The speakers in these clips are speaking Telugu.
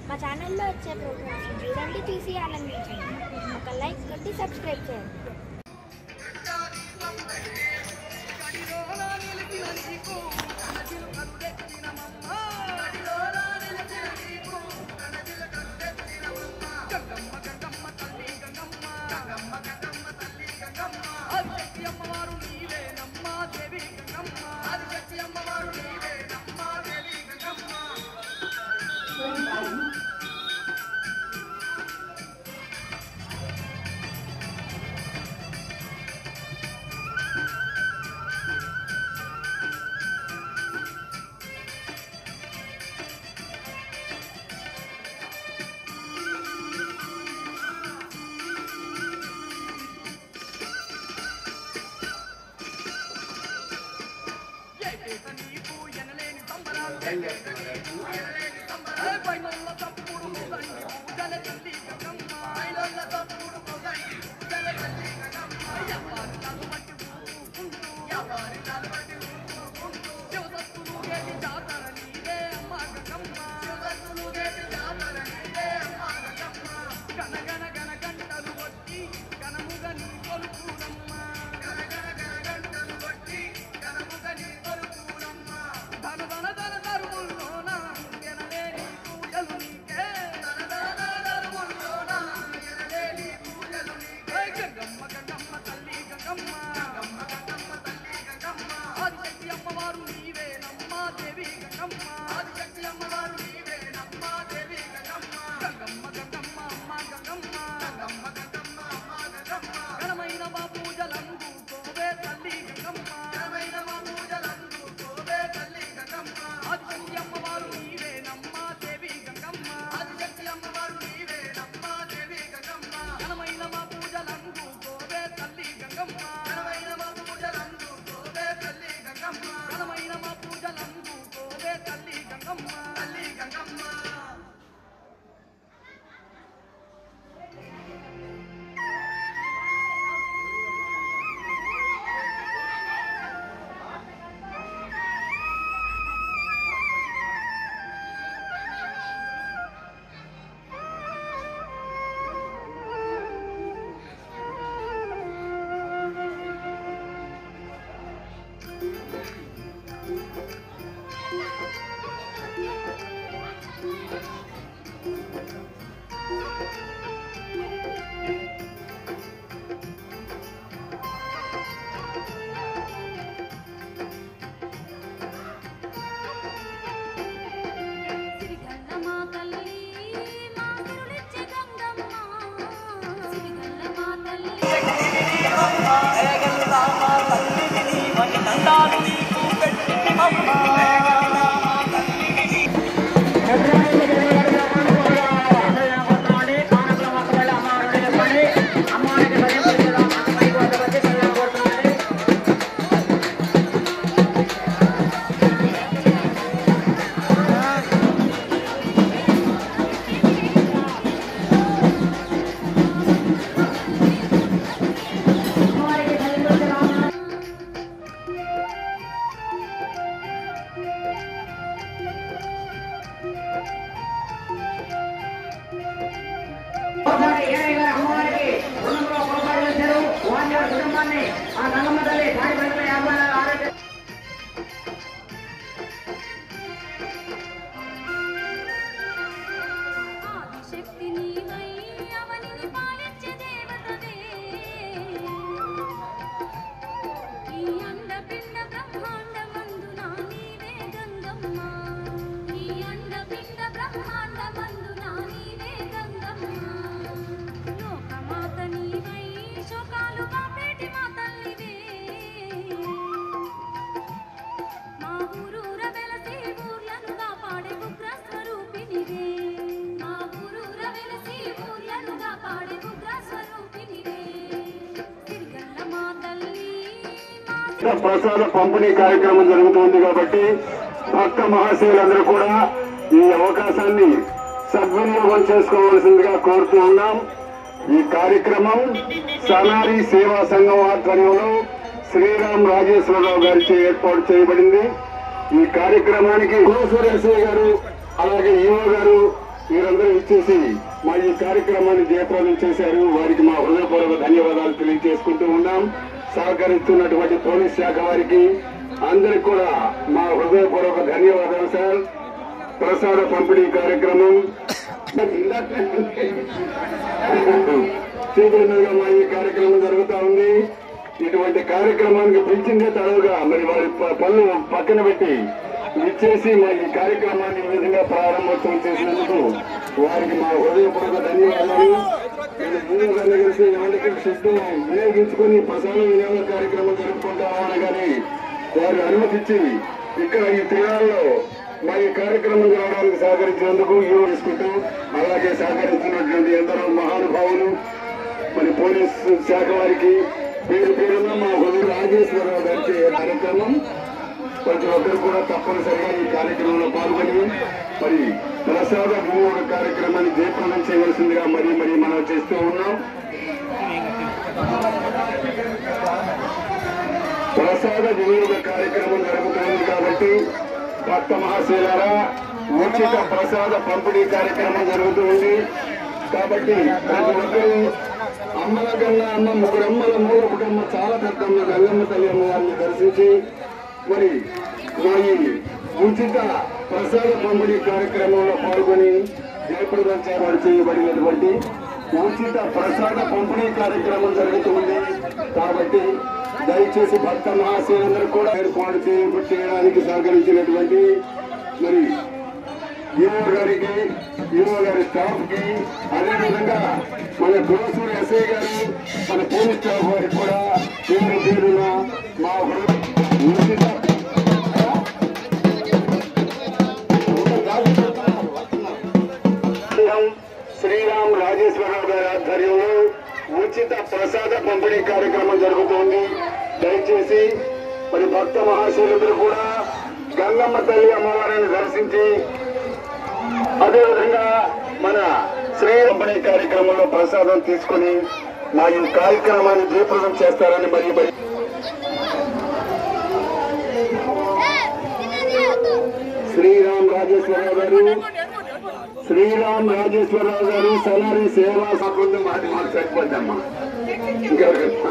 మా ఛానల్లో వచ్చే ప్రోగ్రామ్స్ చూడండి చూసి ఆనందించండి ఒక లైక్ కొట్టి సబ్స్క్రైబ్ చేయండి సిరిగల్ల మా తల్లి మా తిరులిచ్చే గంగమ్మ సిరిగల్ల మా తల్లి ఆదిశక్తి నీవై అవనిని పాలించే దేవతవే ఈ అండపిండ బ్రహ్మాండమందున నీవే గంగమ్మ ఈ అండపిండ బ్రహ్మాండమందున నీవే గంగమ్మ లోకమాత నీవై శోకాలు బాపేటి మా తల్లివే మా ఊరూర వెలసి ఊర్లను కాపాడే ఉగ్ర స్వరూపినివే మా ఊరూర వెలసి ఊర్లను కాపాడే ఉగ్ర స్వరూపినివే తిరుగల్ల మా తల్లి మా ప్రసాద పంపిణీ కార్యక్రమం జరుగుతోంది కాబట్టి భక్త మహాశయులందరూ కూడా ఈ అవకాశాన్ని సద్వినియోగం చేసుకోవాల్సిందిగా కోరుతూ ఉన్నాం ఈ కార్యక్రమం సనారి సేవా సంఘం ఆధ్వర్యంలో శ్రీరామ్ రాజేశ్వరరావు గారిచే ఏర్పాటు చేయబడింది ఈ కార్యక్రమానికి కోసూరు ఎస్ఐ గారు అలాగే ఈఓ గారు మీరందరూ ఇచ్చేసి మా ఈ కార్యక్రమాన్ని జయప్రదం చేశారు వారికి మా హృదయపూర్వక ధన్యవాదాలు తెలియజేసుకుంటూ ఉన్నాం సహకరిస్తున్నటువంటి పోలీస్ శాఖ వారికి అందరికి కూడా మా హృదయపూర్వక ధన్యవాదాలు సార్ ప్రసాద పంపిణీ కార్యక్రమం చీకటిగా మా ఈ కార్యక్రమం జరుగుతా ఉంది ఇటువంటి కార్యక్రమానికి పిలిచిందే తడవుగా మరి వారి ప- పనులు పక్కన పెట్టి ఇచ్చేసి మా ఈ కార్యక్రమాన్ని ఈ విధంగా ప్రారంభోత్సవం చేసినందుకు వారికి మా హృదయపూర్వక ధన్యవాదాలు నేను వినియోగాన్ని కలిసి ఇలాంటి శక్తి వినియోగించుకుని ప్రసాద వినియోగ కార్యక్రమం జరుపుకుంటామని కానీ వారు అనుమతించి ఇక్కడ ఈ తీరాల్లో మా ఈ కార్యక్రమం జరగడానికి సహకరించినందుకు ఈ తీసుకుంటూ అలాగే సహకరించినటువంటి ఎందరో మహానుభావులు మరి పోలీస్ శాఖ వారికి పేరు పేరున మా హృదయ రాజేశ్వరరావు గారి కార్యక్రమం ప్రతి ఒక్కరు కూడా తప్పనిసరిగా ఈ కార్యక్రమంలో పాల్గొని మరి ప్రసాద వినియోగ కార్యక్రమాన్ని జయప్రదం చేయవలసిందిగా మరీ మరీ మనం చేస్తూ ఉన్నాం ప్రసాద వినియోగ కార్యక్రమం జరుగుతుంది కాబట్టి భక్త మహాశీలారా ఉచిత ప్రసాద పంపిణీ కార్యక్రమం జరుగుతుంది కాబట్టి ప్రతి ఒక్కరు అమ్మల కన్నా అమ్మ ముగ్గురమ్మల మూలపుటమ్మ చాలా పెద్దమ్మ గంగమ్మ తల్లి అమ్మవారిని దర్శించి మరి మా ఈ ఉచిత ప్రసాద పంపిణీ కార్యక్రమంలో పాల్గొని జయప్రదం చేయబడి చేయబడినటువంటి ఉచిత ప్రసాద పంపిణీ కార్యక్రమం జరుగుతుంది కాబట్టి దయచేసి భక్త మహాశయులందరూ కూడా ఏర్పాటు చేయ- చేయడానికి సహకరించినటువంటి మరి ఈఓ గారికి ఈఓ గారి స్టాఫ్ కి అదేవిధంగా మన గురసూరి ఎస్ఐ గారు మన పోలీస్ స్టాఫ్ వారికి కూడా పేరు పేరున మా హృదయ ఉచిత శ్రీరామ్ శ్రీరామ్ రాజేశ్వరరావు గారి ఆధ్వర్యంలో ఉచిత ప్రసాద పంపిణీ కార్యక్రమం జరుగుతోంది దయచేసి మరి భక్త మహాశయులందరూ కూడా గంగమ్మ తల్లి అమ్మవారిని దర్శించి అదేవిధంగా మన శ్రీ పంపిణీ కార్యక్రమంలో ప్రసాదం తీసుకుని మా ఈ కార్యక్రమాన్ని జయప్రదం చేస్తారని మరి మరి శ్రీరామ్ రాజేశ్వరరావు గారు శ్రీరామ్ రాజేశ్వరరావు గారు సలారి సేవా సంబంధం మాది మాకు సరిపోద్దమ్మా ఇంకెవరికైనా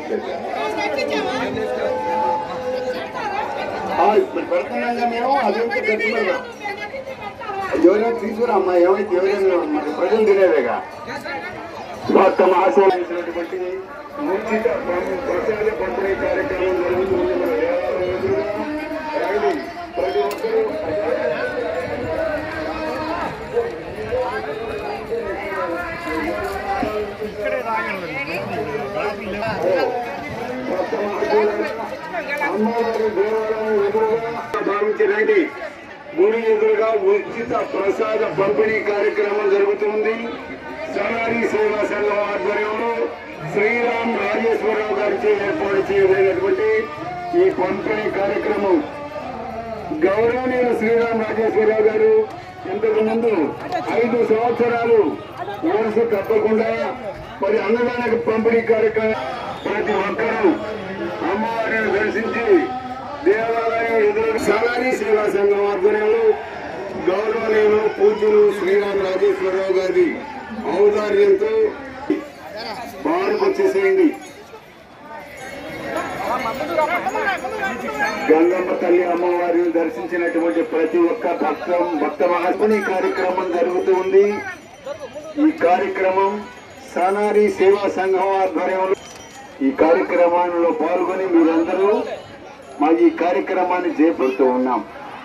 ఆ, ఇప్పుడు పెడుతున్నాగా మేము అదేంటి పెడుతున్నాగా ఎవరైనా తీసుకురా అమ్మా ఏమైతే ఎవరైనా మరి ప్రజలు తినేదేగా మొత్తం ఆశీర్వదించినటువంటి ఉచిత పం- ప్రసాద పంపిణీ కార్యక్రమం జరుగుతుంది మన దేవాలయం ఎదురుగా. రండి, ప్రతి ఒక్కరూ మొత్తం అమ్మవారి దేవాలయం ఎదురుగా భావించండి గుడి ఎదురుగా ఉచిత ప్రసాద పంపిణీ కార్యక్రమం జరుగుతుంది సలారీ సేవా సంఘం ఆధ్వర్యంలో శ్రీరామ్ రాజేశ్వరరావు గారిచే ఏర్పాటు చేయబడినటువంటి ఈ పంపిణీ కార్యక్రమం గౌరవనీయులు శ్రీరామ్ రాజేశ్వరరావు గారు ఇంతకు ముందు ఐదు సంవత్సరాలు వరుస తప్పకుండా మరి అన్నదాన పంపిణీ కార్యక్రమం ప్రతి ఒక్కరూ అమ్మవారిని దర్శించి దేవాలయం ఎదురు సలారీ సేవా సంఘం ఆధ్వర్యంలో గౌరవనీయులు పూజ్యులు శ్రీరామ్ రాజేశ్వరరావు గారి ఔదార్యంతో బారుకు వచ్చేసేయండి గంగమ్మ తల్లి అమ్మవారిని దర్శించినటువంటి ప్రతి ఒక్క భక్త భక్త మహాత్మని కార్యక్రమం జరుగుతూ ఉంది ఈ కార్యక్రమం సనారి సేవా సంఘం ఆధ్వర్యంలో ఈ కార్యక్రమంలో పాల్గొని మీరందరూ మా ఈ కార్యక్రమాన్ని చేపడుతూ ఉన్నాం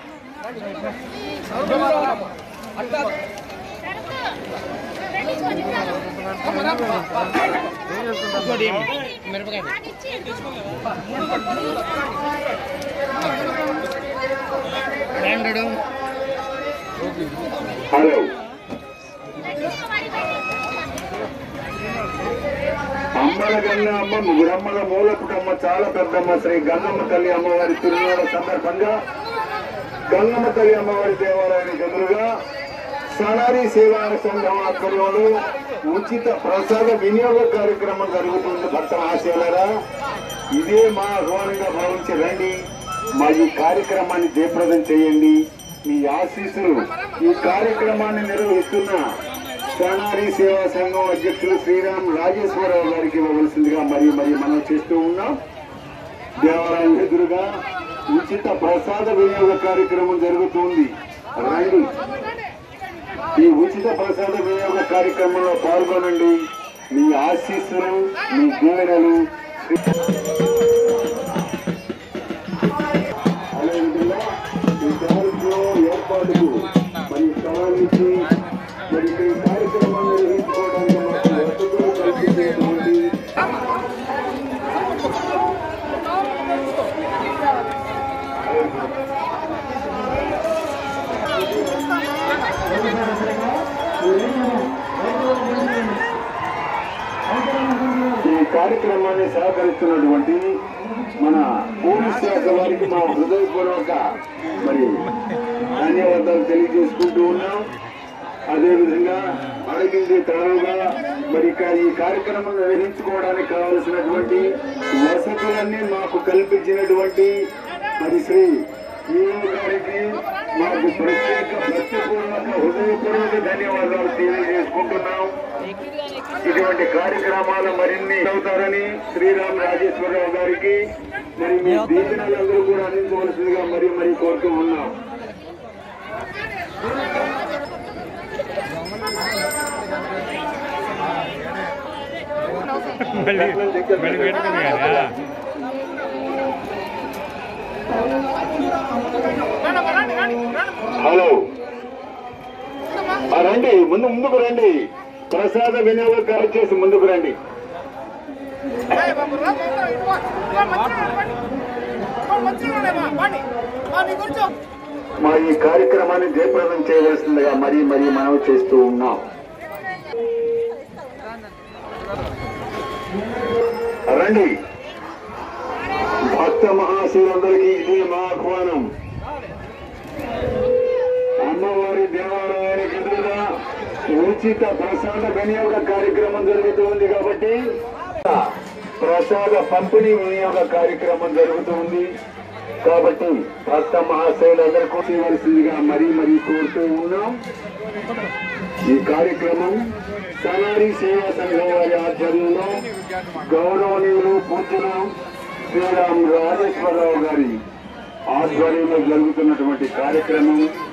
హలో అమ్మల గన్న అమ్మ ముగ్గురమ్మల మూలపుటమ్మ చాలా పెద్దమ్మ శ్రీ గంగమ్మ తల్లి అమ్మవారి తిరునాళ్ళ సందర్భంగా గంగమ్మ తల్లి అమ్మవారి దేవాలయానికి ఎదురుగా సనారి సేవా సంఘం ఆధ్వర్యంలో ఉచిత ప్రసాద వినియోగ కార్యక్రమం జరుగుతుంది భక్త ఆశయాలరా ఇదే మా ఆహ్వానంగా భావించి రండి మా ఈ కార్యక్రమాన్ని జయప్రదం చేయండి మీ ఆశీస్సులు ఈ కార్యక్రమాన్ని నిర్వహిస్తున్న సనారి సేవా సంఘం అధ్యక్షులు శ్రీరామ్ రాజేశ్వరరావు గారికి ఇవ్వవలసిందిగా మరి మరి మనం చేస్తూ ఉన్నాం దేవాలయం ఎదురుగా ఉచిత ప్రసాద వినియోగ కార్యక్రమం జరుగుతుంది రండి ఈ ఉచిత ప్రసాద వినియోగ కార్యక్రమంలో పాల్గొనండి మీ ఆశీస్సులు మీ దీవెనలు అదేవిధంగా ఈ కార్యక్రమం ఏర్పాటుకు మరి స్థలానికి మరి ఈ కార్యక్రమాన్ని నిర్వహించుకోవడానికి మాకు వసతులు కల్పించేటువంటి ఈ కార్యక్రమాన్ని సహకరిస్తున్నటువంటి మన పోలీస్ శాఖ వారికి మా హృదయపూర్వక మరి ధన్యవాదాలు తెలియజేసుకుంటూ ఉన్నాం అదేవిధంగా అడిగింది తడవుగా మరి ఇక ఈ కార్యక్రమం నిర్వహించుకోవడానికి కావలసినటువంటి వసతులన్నీ మాకు కల్పించినటువంటి మరి శ్రీ ఈఓ గారికి మాకు ప్రత్యేక భక్తిపూర్వక హృదయపూర్వక ధన్యవాదాలు తెలియజేసుకుంటున్నాం ఇటువంటి కార్యక్రమాలు మరిన్ని అవుతారని శ్రీరామ్ రాజేశ్వరరావు గారికి మరి మీ దీవెనలందరూ కూడా అందించవలసిందిగా మరి మరి కోరుతూ ఉన్నాం మళ్ళీ మళ్ళీ పెట్టుకుంది కదా హలో ఆ, రండి ముందు ముందుకు రండి ప్రసాద వినియోగకారు చేసి ముందుకు రండి మా ఈ కార్యక్రమాన్ని జయప్రదం చేయవలసిందిగా మరీ మరీ మనం చేస్తూ ఉన్నాం రండి భక్త మహాశివులందరికీ ఇదే మా ఆహ్వానం అమ్మవారి దేవాలయానికి ఎదురుగా ఉచిత ప్రసాద వినియోగ కార్యక్రమం జరుగుతుంది కాబట్టి ప్రసాద పంపిణీ వినియోగ కార్యక్రమం జరుగుతుంది కాబట్టి భక్త మహాశైలందరికీ చేయవలసిందిగా మరీ మరీ కోరుతూ ఉన్నాం ఈ కార్యక్రమం సనారి సేవా సంఘం వారి ఆధ్వర్యంలో గౌరవనీయులు పూజలు శ్రీరామ్ రాజేశ్వరరావు గారి ఆధ్వర్యంలో జరుగుతున్నటువంటి కార్యక్రమం